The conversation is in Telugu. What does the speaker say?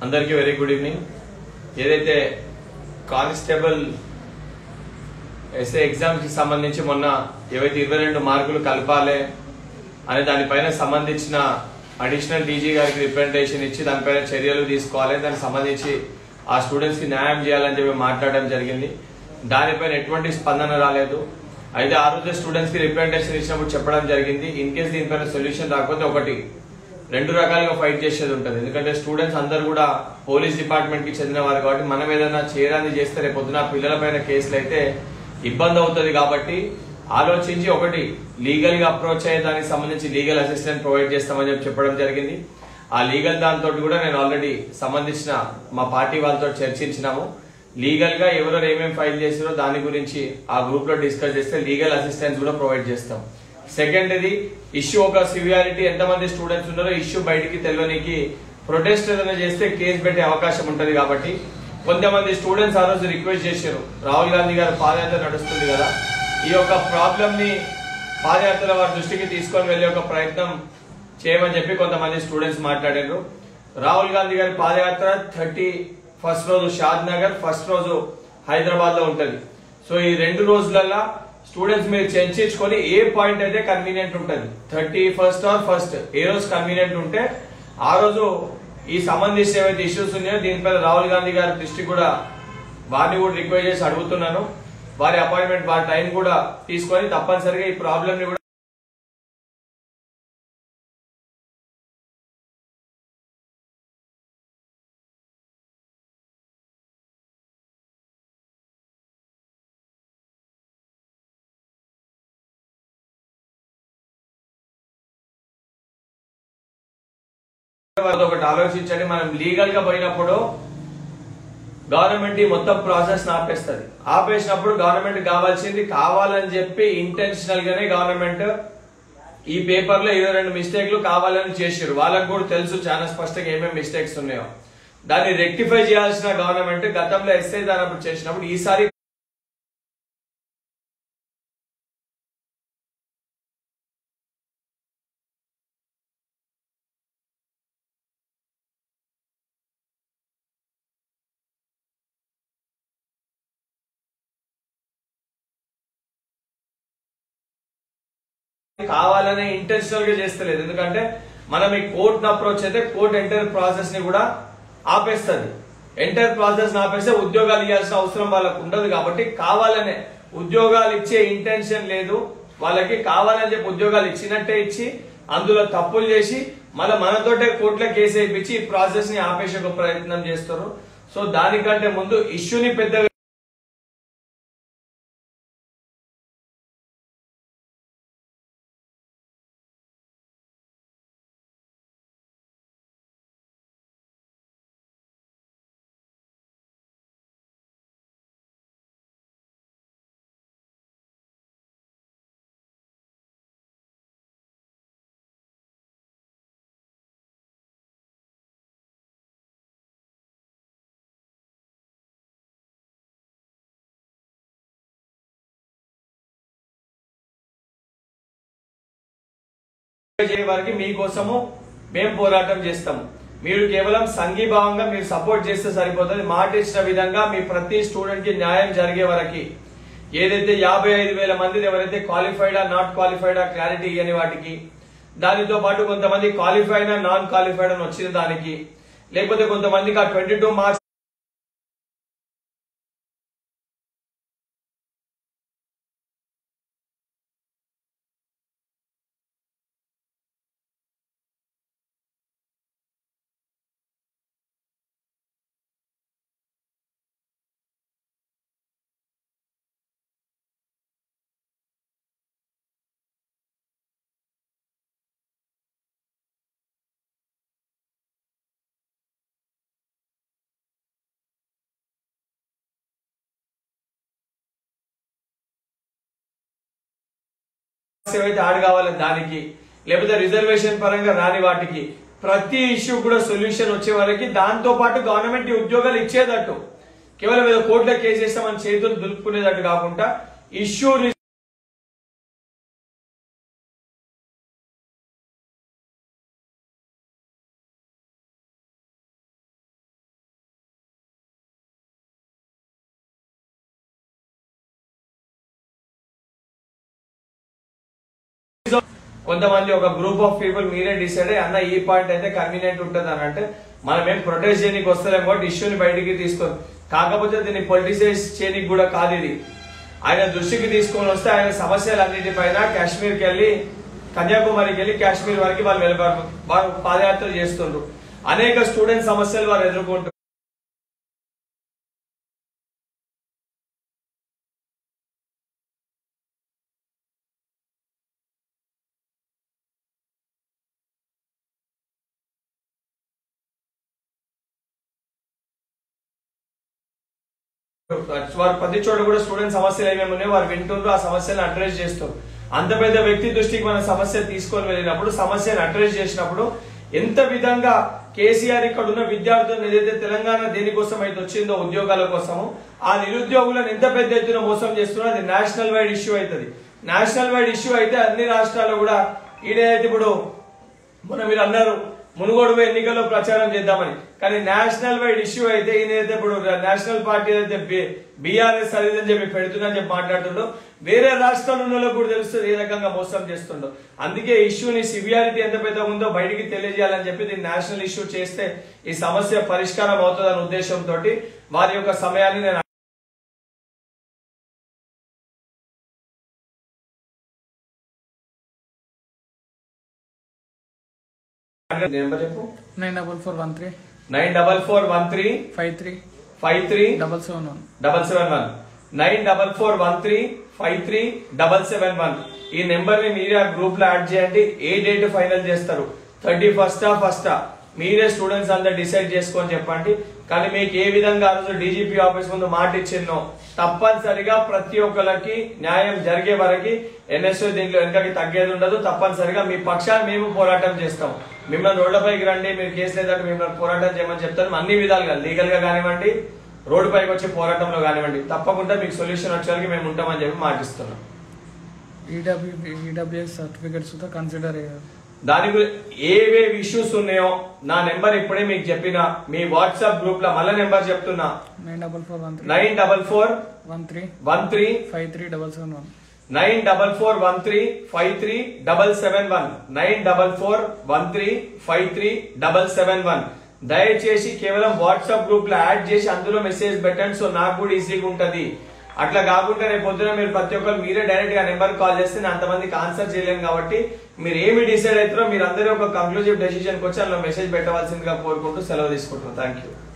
అందరికీ వెరీ గుడ్ ఈవినింగ్ ఏదైతే కానిస్టేబుల్ ఎస్ఏ ఎగ్జామ్స్ కి సంబంధించి మొన్న ఏవైతే ఇరవై రెండు మార్కులు కలపాలి అనే దానిపైన సంబంధించిన అడిషనల్ డీజీ గారికి రిప్రజెంటేషన్ ఇచ్చి దానిపైన చర్యలు తీసుకోవాలి దానికి సంబంధించి ఆ స్టూడెంట్స్ కి న్యాయం చేయాలని చెప్పి మాట్లాడడం జరిగింది దానిపైన ఎటువంటి స్పందన రాలేదు అయితే ఆ రోజు స్టూడెంట్స్ కి రిప్రజెంటేషన్ ఇచ్చినప్పుడు చెప్పడం జరిగింది ఇన్ కేస్ దీనిపైన సొల్యూషన్ రాకపోతే ఒకటి రెండు రకాలుగా ఫైట్ చేసేది ఉంటుంది ఎందుకంటే స్టూడెంట్స్ అందరు కూడా పోలీస్ డిపార్ట్మెంట్ కి చెందిన వారు కాబట్టి మనం ఏదైనా చేయరాని చేస్తే రేపు పొద్దున పిల్లల పైన కేసులు అయితే ఇబ్బంది అవుతుంది కాబట్టి ఆలోచించి ఒకటి లీగల్ గా అప్రోచ్ అయ్యే దానికి సంబంధించి లీగల్ అసిస్టెంట్ ప్రొవైడ్ చేస్తామని చెప్పి చెప్పడం జరిగింది ఆ లీగల్ దాంతో కూడా నేను ఆల్రెడీ సంబంధించిన మా పార్టీ వాళ్ళతో చర్చించినాము లీగల్ గా ఎవరెవరు ఏమేమి ఫైల్ చేసారో దాని గురించి ఆ గ్రూప్ లో డిస్కస్ చేస్తే లీగల్ అసిస్టెన్స్ కూడా ప్రొవైడ్ చేస్తాం సెకండ్ ఇది ఇష్యూ ఒక సివియారిటీ ఎంతమంది స్టూడెంట్స్ ఉన్నారో ఇష్యూ బయటికి తెలియనికి ప్రొటెస్ట్ ఏదైనా చేస్తే కేసు పెట్టే అవకాశం ఉంటది కాబట్టి కొంతమంది స్టూడెంట్స్ ఆ రోజు రిక్వెస్ట్ చేశారు రాహుల్ గాంధీ గారు పాదయాత్ర నడుస్తుంది కదా ఈ యొక్క ప్రాబ్లం ని పాదయాత్ర వారి దృష్టికి తీసుకొని వెళ్లే ఒక ప్రయత్నం చేయమని చెప్పి కొంతమంది స్టూడెంట్స్ మాట్లాడారు రాహుల్ గాంధీ గారి పాదయాత్ర థర్టీ ఫస్ట్ రోజు షాద్ నగర్ ఫస్ట్ రోజు హైదరాబాద్ లో ఉంటది సో ఈ రెండు రోజులల్లా స్టూడెంట్స్ మీరు చర్చించుకొని ఏ పాయింట్ అయితే కన్వీనియంట్ ఉంటది థర్టీ ఫస్ట్ ఆర్ ఫస్ట్ ఏ రోజు కన్వీనియంట్ ఉంటే ఆ రోజు ఈ సంబంధించిన ఏవైతే ఇష్యూస్ ఉన్నాయో దీనిపైన రాహుల్ గాంధీ గారి దృష్టి కూడా వారిని కూడా రిక్వెస్ట్ చేసి అడుగుతున్నాను వారి అపాయింట్మెంట్ వారి టైం కూడా తీసుకొని తప్పనిసరిగా ఈ ప్రాబ్లమ్ ని కూడా ఒకటి ఆలోచించండి మనం లీగల్ గా పోయినప్పుడు గవర్నమెంట్ ఈ మొత్తం ప్రాసెస్ ఆపేస్తుంది ఆపేసినప్పుడు గవర్నమెంట్ కావాల్సింది కావాలని చెప్పి ఇంటెన్షనల్ గానే గవర్నమెంట్ ఈ పేపర్ లో ఇరవై రెండు మిస్టేక్లు కావాలని చేసారు వాళ్ళకు కూడా తెలుసు చాలా స్పష్టంగా ఏమేమి మిస్టేక్స్ ఉన్నాయో దాన్ని రెక్టిఫై చేయాల్సిన గవర్నమెంట్ గతంలో ఎస్ఐ దానప్పుడు చేసినప్పుడు ఈసారి కావాలనే ఇంటెన్షనల్ గా చేస్తలేదు ఎందుకంటే మనం ఈ కోర్ట్ అప్రోచ్ అయితే కోర్ట్ ఎంటర్ ప్రాసెస్ ని కూడా ఆపేస్తుంది ఎంటర్ ప్రాసెస్ ఆపేస్తే ఉద్యోగాలు ఇవ్వాల్సిన అవసరం వాళ్ళకు ఉండదు కాబట్టి కావాలనే ఉద్యోగాలు ఇచ్చే ఇంటెన్షన్ లేదు వాళ్ళకి కావాలని చెప్పి ఉద్యోగాలు ఇచ్చినట్టే ఇచ్చి అందులో తప్పులు చేసి మళ్ళీ మనతోటే కోర్టులో కేసు వేయించి ఈ ప్రాసెస్ ని ఆపేసే ఒక ప్రయత్నం చేస్తారు సో దానికంటే ముందు ఇష్యూని పెద్దగా చేసే వారికి మీకోసము మేము పోరాటం చేస్తాము మీరు కేవలం సంఘీభావంగా మీరు సపోర్ట్ చేస్తే సరిపోతుంది మాట ఇచ్చిన విధంగా మీ ప్రతి స్టూడెంట్ కి న్యాయం జరిగే వరకు ఏదైతే యాభై ఐదు వేల మంది ఎవరైతే క్వాలిఫైడా నాట్ క్వాలిఫైడా క్లారిటీ ఇవ్వని వాటికి దానితో పాటు కొంతమంది క్వాలిఫైడ్ నాన్ క్వాలిఫైడ్ అని వచ్చిన దానికి లేకపోతే కొంతమందికి ఆ ట్వంటీ టూ మార్క్స్ ఏవైతే ఆడ కావాలి దానికి లేకపోతే రిజర్వేషన్ పరంగా రాని వాటికి ప్రతి ఇష్యూ కూడా సొల్యూషన్ వచ్చే వరకు దాంతో పాటు గవర్నమెంట్ ఈ ఉద్యోగాలు ఇచ్చేటట్టు కేవలం ఏదో కోర్టులో కేసు చేస్తామని చేతులు దులుపుకునేటట్టు కాకుండా ఇష్యూ కొంతమంది ఒక గ్రూప్ ఆఫ్ పీపుల్ మీరే డిసైడ్ అయ్యి అన్న ఈ పాయింట్ అయితే కన్వీనియంట్ ఉంటుంది అని అంటే మనం ఏం ప్రొటెస్ట్ చేయడానికి వస్తలేం కాబట్టి ఇష్యూని బయటికి తీసుకొని కాకపోతే దీన్ని పొలిటిసైజ్ చేయడానికి కూడా కాదు ఇది ఆయన దృష్టికి తీసుకొని వస్తే ఆయన సమస్యలన్నిటిపైన కాశ్మీర్కి వెళ్ళి కన్యాకుమారికి వెళ్ళి కాశ్మీర్ వరకు వాళ్ళు వెళ్ళారు వారు పాదయాత్ర చేస్తుండ్రు అనేక స్టూడెంట్ సమస్యలు వారు ఎదుర్కొంటారు వారు ప్రతి చోట కూడా స్టూడెంట్ సమస్యలు ఏమేమి ఉన్నాయో వారు వింటుండ్రు ఆ సమస్యలను అడ్రస్ చేస్తారు అంత పెద్ద వ్యక్తి దృష్టికి మన సమస్య తీసుకొని వెళ్ళినప్పుడు సమస్యను అడ్రస్ చేసినప్పుడు ఎంత విధంగా కేసీఆర్ ఇక్కడ ఉన్న విద్యార్థులను ఏదైతే తెలంగాణ దేనికోసం అయితే వచ్చిందో ఉద్యోగాల కోసము ఆ నిరుద్యోగులను ఎంత పెద్ద ఎత్తున మోసం చేస్తున్నా అది నేషనల్ వైడ్ ఇష్యూ అవుతుంది నేషనల్ వైడ్ ఇష్యూ అయితే అన్ని రాష్ట్రాల్లో కూడా ఈడైతే ఇప్పుడు మొన్న మీరు అన్నారు మునుగోడు ఎన్నికల్లో ప్రచారం చేద్దామని కానీ నేషనల్ వైడ్ ఇష్యూ అయితే ఈయనైతే ఇప్పుడు నేషనల్ పార్టీ అయితే బీఆర్ఎస్ అది అని చెప్పి పెడుతున్నా చెప్పి మాట్లాడుతుండో వేరే రాష్ట్రాల్లో ఉన్న వాళ్ళకు కూడా తెలుస్తుంది ఏ రకంగా మోసం చేస్తుండో అందుకే ఇష్యూని సివియారిటీ ఎంత పెద్ద ఉందో బయటికి తెలియజేయాలని చెప్పి దీన్ని నేషనల్ ఇష్యూ చేస్తే ఈ సమస్య పరిష్కారం అవుతుందన్న ఉద్దేశంతో వారి యొక్క సమయాన్ని నేను నెంబర్ చెప్పు nine double four one three nine double four one three five three five three double seven one double seven one nine double four one three five three double seven one ఈ నెంబర్ ని మీరే ఆ గ్రూప్ లో యాడ్ చేయండి ఏ డేట్ ఫైనల్ చేస్తారు థర్టీ ఫస్టా ఫస్టా మీరే స్టూడెంట్స్ అందరు డిసైడ్ చేసుకొని చెప్పండి కానీ మీకు ఏ విధంగా ఆ రోజు డీజీపీ ఆఫీస్ ముందు మాట ఇచ్చిన్నో తప్పనిసరిగా ప్రతి ఒక్కరికి న్యాయం జరిగే వరకు ఎన్ఎస్ఓ దీంట్లో వెనకకి తగ్గేది ఉండదు తప్పనిసరిగా మీ పక్షాన్ని మేము పోరాటం చేస్తాం మిమ్మల్ని రోడ్లపైకి రండి మీరు కేసు లేదంటే మిమ్మల్ని పోరాటం చేయమని చెప్తాను అన్ని విధాలుగా లీగల్ గా కానివ్వండి రోడ్డు పైకి వచ్చే పోరాటంలో కానివ్వండి తప్పకుండా మీకు సొల్యూషన్ వచ్చేవరకు మేము ఉంటామని చెప్పి మాటిస్తున్నాం ఈడబ్ల్యూ ఈడబ్ల్యూఎస్ సర్టిఫికెట్స్ తో కన్సిడర్ అయ్యారు దాని గురించి ఏవేవి ఇష్యూస్ ఉన్నాయో నా నెంబర్ ఇప్పుడే మీకు చెప్పిన మీ వాట్సాప్ గ్రూప్ లో మళ్ళీ నెంబర్ చెప్తున్నా nine double four one three nine double four one three one three five three double seven one nine double four one three five three double seven one nine double four one three five three double seven one దయచేసి కేవలం వాట్సాప్ గ్రూప్ లో యాడ్ చేసి అందులో మెసేజ్ పెట్టండి సో నాకు కూడా ఈజీగా ఉంటది అట్లా కాకుండా రేపు పొద్దున మీరు ప్రతి ఒక్కరు మీరే డైరెక్ట్ గా నెంబర్ కాల్ చేస్తే నేను అంతమందికి ఆన్సర్ చేయలేను కాబట్టి మీరు ఏమి డిసైడ్ అవుతారో మీరు అందరూ ఒక కంక్లూజివ్ డెసిషన్ వచ్చి అందులో మెసేజ్ పెట్టవలసిందిగా కోరుకుంటూ సెలవు తీసుకుంటున్నాను థ్యాంక్ యూ